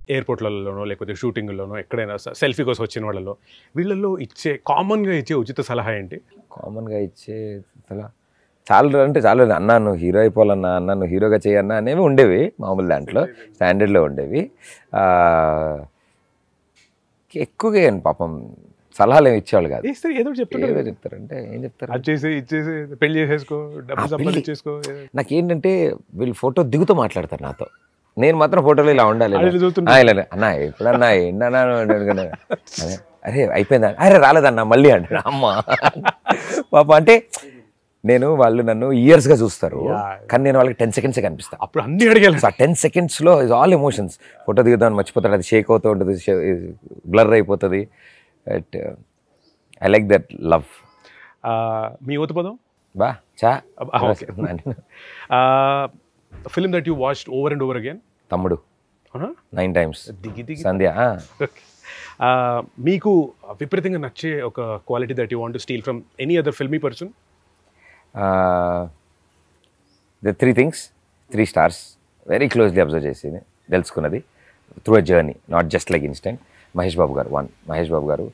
ఎయిర్పోర్ట్లలోనో లేకపోతే షూటింగ్లోనో ఎక్కడైనా సెల్ఫీ కోసం వచ్చిన వాళ్ళలో వీళ్ళల్లో ఇచ్చే కామన్గా ఇచ్చే ఉచిత సలహా ఏంటి కామన్గా ఇచ్చే అలా చాలా రోజులు అంటే చాలా రోజులు, అన్నా నువ్వు హీరో అయిపోవాలన్నా అన్నా నువ్వు హీరోగా చేయన్నా అనేవి ఉండేవి మామూలు దాంట్లో స్టాండర్డ్లో ఉండేవి ఆ, ఎక్కువగా ఏం పాపం సలహాలు ఏమి ఇచ్చేవాళ్ళు కాదు ఏ సరే ఏదో ఒకటి చెప్తుంటారు ఏదో చెప్తారంటే ఏం చెప్తారు అది చేసి ఇచ్చేసి పెళ్లి చేసేసుకో డబ్బులు ఆ, పెళ్లి. సంపాదించేసుకో నాకేంటంటే వీళ్ళు ఫోటో దిగుతూ మాట్లాడతారు నాతో నేను మాత్రం ఫోటోలో ఇలా ఉండాలి ఇలా. అది చూస్తుంటా. ఆ, ఇలా ఇలా. అన్నా ఎప్పుడన్నా ఏంటన్నా అన్నాడు కదా. అదే, అరే అయిపోయిందా అరే రాలేదన్నా మళ్ళీ అంటాడు అమ్మ పాప అంటే నేను వాళ్ళు నన్ను years గా చూస్తారు Yeah. కానీ నేను వాళ్ళకి టెన్ సెకండ్స్ కనిపిస్తా అప్పుడు అన్ని అడిగాలి ఆ టెన్ సెకండ్స్లో ఇస్ ఆల్ ఎమోషన్స్ ఫోటో దిగుదామని మర్చిపోతాడు అది షేక్ అవుతూ ఉంటుంది బ్లర్ అయిపోతుంది but I like that love ఆ, మీ ఊత పదం బా చా అబ్బా, okay. Film that you watched over and over again తమ్ముడు నైన్ టైమ్స్ దిగి దిగి సంధ్య ఆ. ఆ, మీకు విపరీతంగా నచ్చే ఒక quality that you want steal from any other filmy person the three things three stars very closely observe చేసింది తెలుసుకున్నది through a journey not just like instant Mahesh Babu గారు వన్ మహేష్ బాబు గారు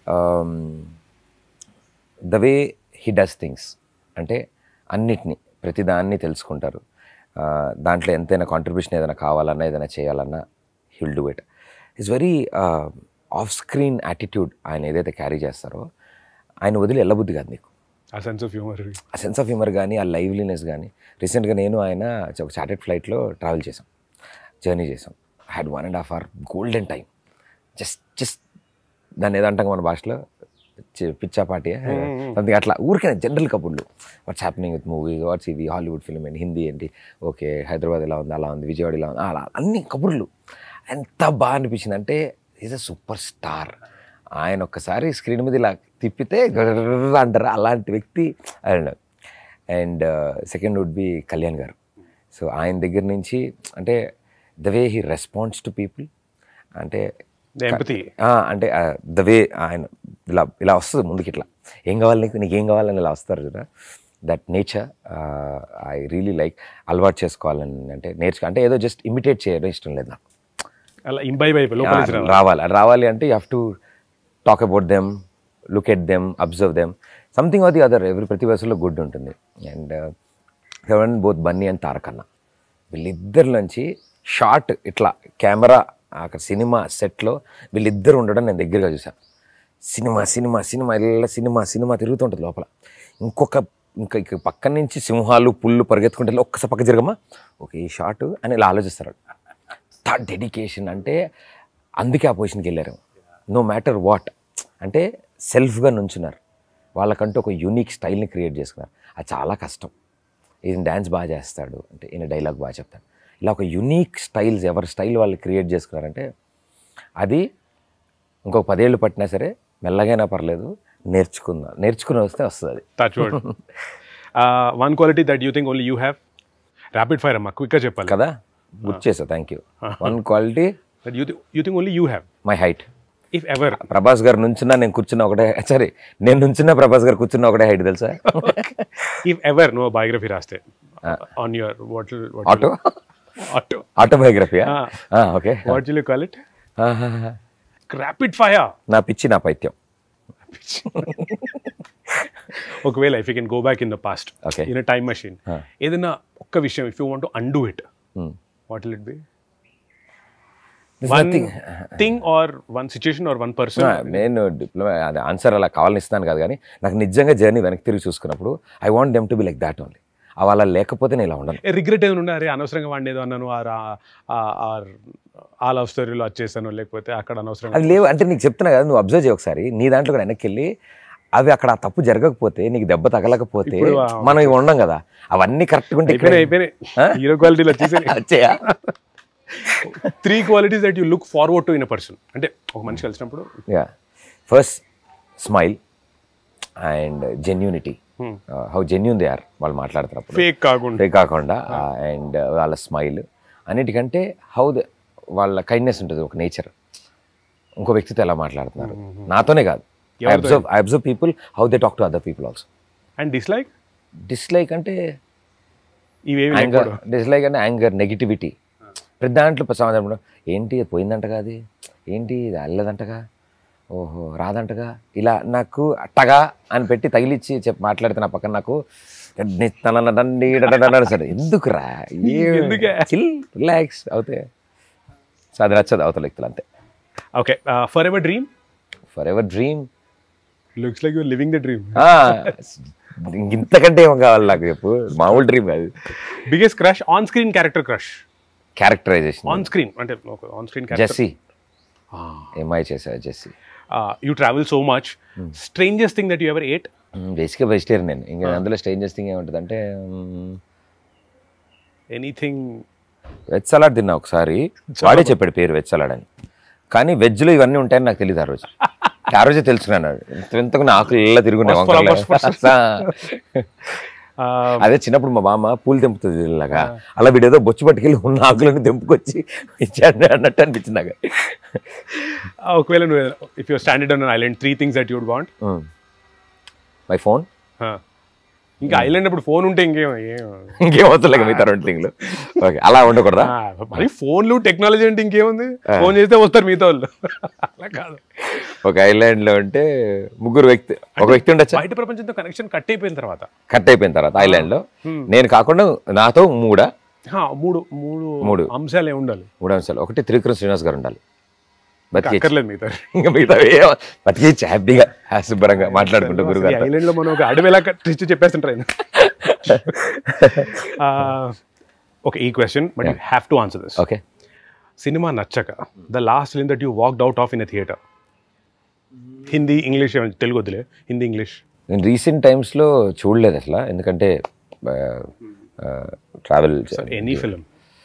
the way he does things అంటే అన్నిటినీ ప్రతిదాన్ని తెలుసుకుంటారు Uh, దాంట్లో ఎంతైనా కాంట్రిబ్యూషన్ ఏదైనా కావాలన్నా ఏదైనా చేయాలన్నా he'll do it it's very off screen attitude ఆయన ఏదైతే క్యారీ చేస్తారో ఆయన వదిలి వెళ్ళబుద్ధి కాదు నీకు ఆ సెన్స్ ఆఫ్ హ్యూమర్ ఆ సెన్స్ ఆఫ్ హ్యూమర్ కానీ ఆ లైవ్లీనెస్ కానీ రీసెంట్గా నేను ఆయన ఒక చార్టెడ్ ఫ్లైట్లో ట్రావెల్ చేసాం జర్నీ చేసాం had one and half hour golden time just just దాన్ని ఏదంటాం మన భాషలో చి- పిచ్చాపాటి సంథింగ్ అట్లా ఊరికే జనరల్ కబుర్లు what's happening with movie what's ఇది హాలీవుడ్ ఫిల్మ్ ఏంటి హిందీ ఏంటి ఓకే హైదరాబాద్ ఇలా ఉంది అలా ఉంది విజయవాడ ఇలా ఉంది అలా అన్ని కబుర్లు ఎంత బాగా అనిపించింది అంటే ఈజ్ అ సూపర్ స్టార్ ఆయన ఒక్కసారి స్క్రీన్ మీద ఇలా తిప్పితే గర్ర అంటారు అలాంటి వ్యక్తి and and second would be Kalyan గారు సో ఆయన దగ్గర నుంచి అంటే the way he response to people అంటే ఎంపతి ఆ, అంటే ద వే ఆయన ఇలా ఇలా వస్తుంది ముందుకి ఇట్లా ఏం కావాలి నీకు నీకు ఏం కావాలని ఇలా వస్తారు కదా that nature I really like అలవాటు చేసుకోవాలని అంటే నేర్చుకో అంటే ఏదో జస్ట్ ఇమిటేట్ చేయడం ఇష్టం లేదు నాకు అలా ఇంబైబ్ అయిపోయి లోపల ఆ, రావాలి అది రావాలి అంటే you have to talk about them look at them observe them something or the other ఎవరి ప్రతి వయసులో గుడ్ ఉంటుంది and seven both Bunny and తారకన్న వీళ్ళిద్దరి నుంచి షార్ట్ ఇట్లా కెమెరా అక్కడ సినిమా సెట్లో వీళ్ళిద్దరు ఉండడం నేను దగ్గరగా చూసాను సినిమా సినిమా సినిమా ఇలా సినిమా సినిమా తిరుగుతుంటుంది లోపల ఇంకొక ఇంకా ఇక పక్కన నుంచి సింహాలు పుల్లు పరిగెత్తుకుంటే ఇలా ఒక్కసారి పక్క జరగమా ఓకే ఈ షార్ట్ అని ఇలా ఆలోచిస్తారు అంత డెడికేషన్ అంటే అందుకే ఆ పొజిషన్కి వెళ్ళారు నో మ్యాటర్ వాట్ అంటే సెల్ఫ్గా నుంచున్నారు వాళ్ళకంటూ ఒక యూనిక్ స్టైల్ని క్రియేట్ చేసుకున్నారు అది చాలా కష్టం ఈయన డ్యాన్స్ బాగా చేస్తాడు అంటే ఈయన డైలాగ్ బాగా చెప్తాడు ఇలా ఒక యూనిక్ స్టైల్స్ ఎవరి స్టైల్ వాళ్ళు క్రియేట్ చేసుకున్నారంటే అది ఇంకొక పదేళ్ళు పట్టినా సరే మెల్లగైనా పర్లేదు నేర్చుకుందాం నేర్చుకుని వస్తే వస్తుంది అది touch word one quality that you think only you have rapid fire అమ్మా క్విక్గా చెప్పాలి కదా గుర్తు చేసా thank you one quality that you you think only you have my height if ever Prabhas గారు నుంచున్నా నేను కూర్చున్న ఒకటే సారీ నేను నుంచున్న ప్రభాస్ గారు కూర్చున్న ఒకటే హైట్ తెలుసా ఇఫ్ ఎవర్ నువ్వు బయోగ్రఫీ రాస్తే on your what auto auto ఆటోబయోగ్రఫీయా Ah. Okay what you call it rapid fire నా పిచ్చి నా పైత్యం ఒకవేళ if you can go back in the past Okay. In time machine Huh. ఏదైనా ఒక్క విషయం if you want undo it Hmm. What will it be There's one nothing. Thing or one situation or one person Ah, నేను diploma అది answer అలా కావాలని ఇస్తాను కాదు కానీ నాకు నిజంగా జర్నీ వెనక్కి తిరిగి చూసుకున్నప్పుడు I want them to be like that only అలా లేకపోతే నేను ఇలా ఉండను రిగ్రెట్ ఏమైనా ఉండే అరే అనవసరంగా వాడిని ఏదో అన్నాను ఆర్ ఆర్ ఆ లవ్ స్టోరీలో వచ్చేసాను లేకపోతే అక్కడ అనవసరంగా అది లేవు అంటే నీకు చెప్తున్నా కదా నువ్వు అబ్జర్వ్ చేయ ఒకసారి నీ దాంట్లో కూడా వెనక్కి వెళ్ళి అవి అక్కడ ఆ తప్పు జరగకపోతే నీకు దెబ్బ తగలకపోతే ఇప్పుడు ఆ- మనం ఇవి ఉండం కదా అవన్నీ కరెక్ట్గా ఉంటే అయిపోయినాయి అయిపోయినాయి హీరో క్వాలిటీలు వచ్చేసాయి వచ్చాయా three qualities that you look forward to in a person అంటే ఒక మనిషి కలిసినప్పుడు yeah first smile and genuinity how genuine they are వాళ్ళు మాట్లాడుతున్నప్పుడు ఫేక్ కాకుండా ఫేక్ కాకుండా అండ్ వాళ్ళ స్మైల్ అన్నిటికంటే హౌ ద వాళ్ళ కైండ్నెస్ ఉంటుంది ఒక నేచర్ ఇంకో వ్యక్తితో ఎలా మాట్లాడుతున్నారు నాతోనే కాదు I observe I observe people how they talk to other people also and dislike dislike అంటే ఇవేమి యాంగర్ లేకపోవడం డిస్లైక్ అంటే యాంగర్ నెగిటివిటీ ప్రతి దాంట్లో సమాధానం కూడా, ఏంటి అది పోయిందంటగా అది ఏంటి ఇది వెళ్ళదంటగా ఓహో రాదంటగా ఇలా నాకు అట్టగా అని పెట్టి తగిలిచ్చి చెప్పి మాట్లాడితే నా పక్కన నాకు సరే ఎందుకురా ఎందుకే? చిల్ రిలాక్స్ అవుతే సో అది నచ్చదు అవతల వ్యక్తులు అంతే okay forever dream forever dream looks like you're living the dream ఇంతకంటే ఏం కావాలి నాకు చెప్పు మామూలు డ్రీమ్ కాదు biggest crush on screen character crush characterization on screen అంటే ఆన్ స్క్రీన్ క్యారెక్టర్ జెస్సీ ఎంఐ చేసా Jessie you travel so much strangest thing that you ever ate బేసిక్గా వెజిటేరియన్ నేను ఇంకా అందులో స్ట్రేంజెస్ థింగ్ ఏముంటుంది అంటే ఎనీథింగ్ వెజ్ సలాడ్ తిన్నా ఒకసారి వాడే చెప్పాడు పేరు వెజ్ సలాడ్ అని కానీ వెజ్లో ఇవన్నీ ఉంటాయని నాకు తెలియదు ఆ రోజు ఆ రోజే తెలుసుకున్నాను ఇంతకు నా ఆకులు ఇలా తిరుగున్నాయి First వంకాయలు. first first. అదే చిన్నప్పుడు మా బామ్మ పూలు తెంపుతుంది ఇలాగా అలా వీడేదో బొచ్చు పట్టుకెళ్ళి ఉన్న ఆకులను తెంపుకొచ్చి ఇచ్చాడు అన్నట్టు అనిపించింది నాకు ఒకవేళ నువ్వు if you stranded on island three things that you'd want my phone ఇంకా ఐలాండ్ అప్పుడు ఫోన్ ఉంటే ఇంకేం ఏం ఇంకేం వస్తలేక మిగతా రెండు థింగ్లు ఓకే అలా ఉండకూడదా ఆ, మరి ఫోన్లు టెక్నాలజీ అంటే ఇంకేముంది ఫోన్ చేస్తే వస్తారు మిగతా వాళ్ళు అలా కాదు ఒక ఐలాండ్ లో ఉంటే ముగ్గురు వ్యక్తి ఒక వ్యక్తి ఉండొచ్చా బయట ప్రపంచంతో కనెక్షన్ కట్ అయిపోయిన తర్వాత కట్ అయిపోయిన తర్వాత ఐలాండ్ లో నేను కాకుండా నాతో మూడా హా, మూడు మూడు మూడు. అంశాలు ఏమి ఉండాలి మూడు అంశాలు ఒకటి త్రివిక్రమ్ శ్రీనివాస్ గారు ఉండాలి బతికి అక్కర్లేదు మిగతా ఇంకా మిగతా బతికి హ్యాపీగా శుభ్రంగా మాట్లాడుకుంటూ గురుగారు ఐలాండ్ లో మనం ఒక అడవి ఎలా ట్విస్ట్ చెప్పేస్తుంటారు ఆయన ఓకే ఈ question but you have to answer this okay cinema నచ్చక the last film that you walked out of in a theatre Hindi English Telugu వద్దులే హిందీ ఇంగ్లీష్ నేను రీసెంట్ టైమ్స్లో చూడలేదు అసలు ఎందుకంటే ట్రావెల్ ఎనీ ఫిలిం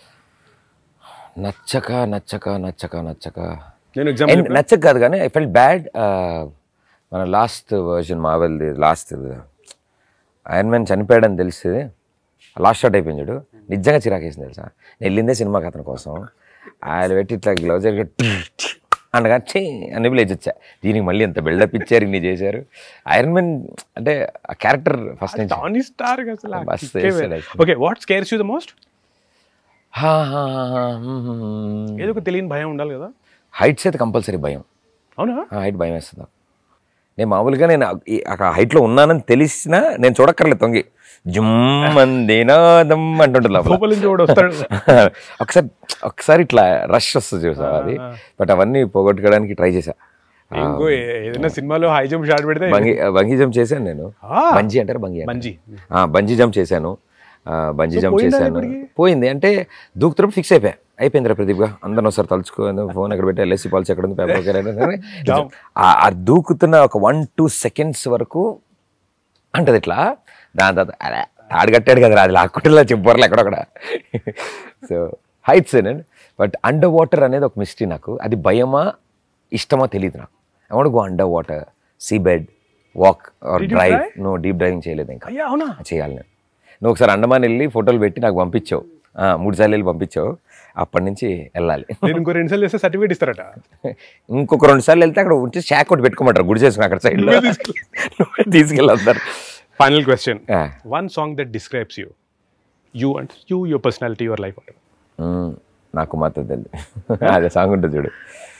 నచ్చక నచ్చక నచ్చక నచ్చక నేను ఎగ్జామ్ And నచ్చక కాదు కానీ ఐ ఫెల్ట్ బ్యాడ్ మన లాస్ట్ వర్జన్ మావెల్ది లాస్ట్ ఐరన్ మ్యాన్ చనిపోయాడని తెలిసి లాస్ట్ షాట్ అయిపోయింది చూడు నిజంగా చిరాకేసింది తెలుసా నేను వెళ్ళిందే సినిమాకి అతని కోసం ఆయన పెట్టి ఇట్లా గ్లౌజ్ అనగా చే అని లేచి వచ్చా దీనికి మళ్ళీ ఎంత బిల్డప్ ఇచ్చారు ఇన్ని చేశారు ఐరన్ మ్యాన్ అంటే ఆ క్యారెక్టర్ ఫస్ట్ నుంచి టానీ స్టార్ అసలు మస్తు వేస్తాడు అసలు. Okay what scares you the most హా, హా, హా, హ్మ్, హ్మ్, హ్మ్. ఏదో ఒక తెలియని భయం ఉండాలి కదా హైట్స్ అయితే కంపల్సరీ భయం అవునా ఆ హైట్ భయం వేస్తుంది నాకు. నేను మామూలుగా నేను ఆ- ఈ- ఆ హైట్లో ఉన్నానని తెలిసినా నేను చూడక్కర్లేదు తొంగి జుమ్మందేనాదం అంటుంటుంది లోపల లోపల నుంచి కూడా వస్తాడు ఒకసారి ఒకసారి ఇట్లా రష్ వస్తుంది చూసా అది బట్ అవన్నీ పోగొట్టుకోవడానికి ట్రై చేశా ఇంకో ఏ- ఏదైనా సినిమాలో హై జంప్ షాట్ పెడితే బంగి బంగీ జంప్ చేశాను నేను ఆ. బంజీ అంటారు బంగి అంటారా? మంజీ ఆ, బంజీ జంప్ చేశాను ఆ, బంజీ జంప్ పోయిందా చేశాను ఇప్పటికి? పోయింది అంటే దూకుతున్నప్పుడు ఫిక్స్ అయిపోయా అయిపోయింది రా ప్రదీప్గా అందరిని ఒకసారి తలుచుకో ఫోన్ ఎక్కడ పెట్టి ఎల్ఎస్సి పాలసీ ఎక్కడ ఉంది పేపర్ ఎక్కడ ఉంది? ఆ- ఆ దూకుతున్న ఒక వన్ టూ సెకండ్స్ వరకు అంటది ఇట్లా దాని తర్వాత అలా తాడు కట్టాడు కదా అది లాక్కుంటే చెప్పారు ఎక్కడొక్కడ so heights but under water అనేది ఒక మిస్టరీ నాకు అది భయమా ఇష్టమా తెలియదు నాకు I want go under water sea bed walk or Did you dive try? No deep diving చేయలేదు ఇంకా అయ్యా అవునా చేయాలి నేను నువ్వు ఒకసారి అండమాన్ వెళ్ళి ఫోటోలు పెట్టి నాకు పంపించావు ఆ, మూడు సార్లు వెళ్ళి పంపించావు అప్పటి నుంచి వెళ్ళాలి నేను ఇంకో రెండు సార్లు చేస్తే సర్టిఫికేట్ ఇస్తారట ఇంకొక రెండు సార్లు వెళ్తే అక్కడ ఉంటే షాక్ ఒకటి పెట్టుకోమంటారు గుడి చేసుకుని అక్కడ సైడ్ నువ్వే తీసుకెళ్ళొస్తారు ఫైనల్ క్వశ్చన్ ఆ. One song that describes you you and you your personality your life మ్మ్. నాకు మాత్రం తెలియదు అదే సాంగ్ ఉంటుంది చూడు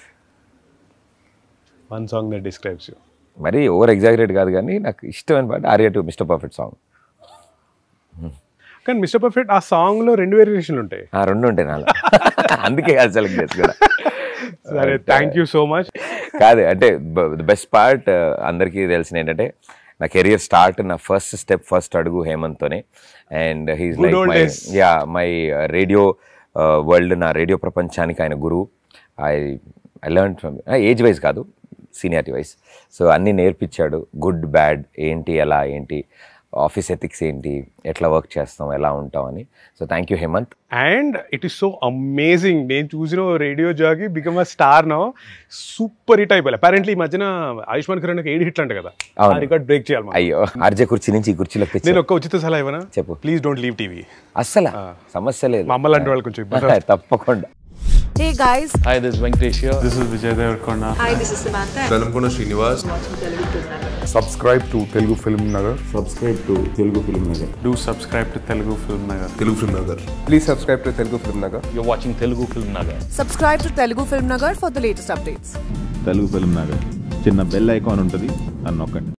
one song that describes you మరి ఓవర్ ఎగ్జాగరేట్ కాదు కానీ నాకు ఇష్టమైన పాట Arya two Mr perfect song కానీ మిస్టర్ పర్ఫెక్ట్ ఆ సాంగ్ లో రెండు వేరియేషన్లు ఉంటాయి ఆ రెండు ఉంటాయి నాలో అందుకే కాదు సెలెక్ట్ చేసుకున్నా సరే థ్యాంక్ యూ సో మచ్ కాదు అంటే ద బెస్ట్ పార్ట్ అందరికీ తెలిసిన ఏంటంటే నా కెరియర్ స్టార్ట్ నా ఫస్ట్ స్టెప్ ఫస్ట్ అడుగు హేమంత్తోనే and he's Good like old my days. Yeah my radio world నా రేడియో ప్రపంచానికి ఆయన గురువు I I learn from age wise కాదు సీనియారిటీ వైజ్ సో అన్నీ నేర్పించాడు గుడ్ బ్యాడ్ ఏంటి ఎలా ఏంటి ఆఫీస్ ఎథిక్స్ ఏంటి ఎట్లా వర్క్ చేస్తాం ఎలా ఉంటాం అని so thank you Hemanth and it is so amazing నేను చూసిన రేడియో జాగి become a star no super hit అయిపోయి అపారెంట్లీ ఈ మధ్యన ఆయుష్మాన్ ఖురానా ఏడు హిట్లు అంట కదా ఆ అవును. రికార్డ్ బ్రేక్ చేయాలి మనం. అయ్యో ఆర్జే కుర్చీ నుంచి ఈ కుర్చీలోకి తెచ్చి నేను ఒక్క ఉచిత సలహా ఇవ్వనా చెప్పు. ప్లీజ్ డోంట్ లీవ్ టీవీ అస్సలు సమస్య లేదు మా అమ్మ లాంటి వాళ్ళు కొంచెం ఇబ్బంది తప్పకుండా Hey guys, Hi, this is Venkatesh here. This is Vijay Devarkonda. hi, this is Samantha. Velankonda Srinivas subscribe to Telugu Film Nagar. subscribe to Telugu Film Nagar. Do subscribe to Telugu Film Nagar. Telugu Film Nagar. Please subscribe to Telugu Film Nagar. You're watching Telugu Film Nagar. Subscribe to Telugu Film Nagar for the latest updates. Telugu film Nagar చిన్న bell icon ఉంటుంది అని నొక్కండి